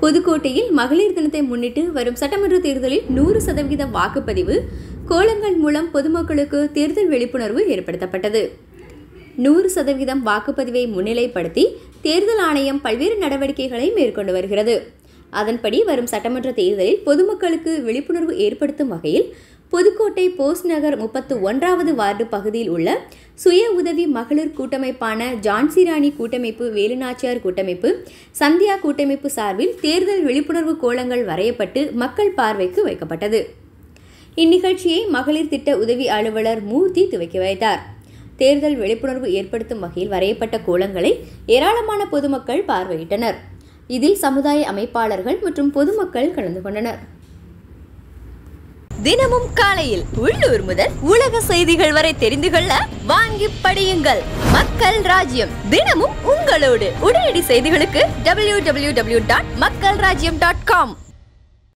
புதுக்கோட்டையில் மகளிர் தினத்தை முன்னிட்டு வரும் சட்டமன்ற தேர்தலில் நூறு சதவிகித வாக்குப்பதிவு கோலங்கள் மூலம் பொதுமக்களுக்கு தேர்தல் விழிப்புணர்வு ஏற்படுத்தப்பட்டது நூறு சதவீதம் வாக்குப்பதிவை முன்னிலைப்படுத்தி தேர்தல் ஆணையம் பல்வேறு நடவடிக்கைகளை மேற்கொண்டு வருகிறது அதன்படி வரும் சட்டமன்ற தேர்தலில் பொதுமக்களுக்கு விழிப்புணர்வு ஏற்படுத்தும் வகையில் புதுக்கோட்டை போஸ் நகர் முப்பத்து ஒன்றாவது வார்டு பகுதியில் உள்ள சுய உதவி மகளிர் கூட்டமைப்பான ஜான்சிராணி கூட்டமைப்பு வேலுநாச்சியார் கூட்டமைப்பு சந்தியா கூட்டமைப்பு சார்பில் தேர்தல் விழிப்புணர்வு கோலங்கள் வரையப்பட்டு மக்கள் பார்வைக்கு வைக்கப்பட்டது இந்நிகழ்ச்சியை மகளிர் திட்ட உதவி அலுவலர் மூர்த்தி துவக்கி வைத்தார் தேர்தல் விழிப்புணர்வு ஏற்படுத்தும் வகையில் வரையப்பட்ட கோலங்களை ஏராளமான பொதுமக்கள் பார்வையிட்டனர் இதில் சமுதாய அமைப்பாளர்கள் மற்றும் பொதுமக்கள் கலந்து கொண்டனர் தினமும் காலையில் உள்ளூர் முதல் உலக செய்திகள் வரை தெரிந்து கொள்ள வாங்கி படியுங்கள் மக்கள் ராஜ்யம் தினமும் உங்களோடு உடனடி செய்திகளுக்கு டபிள்யூ டபிள்யூ டபிள்யூ டாட் மக்கள் ராஜ்யம் டாட் காம்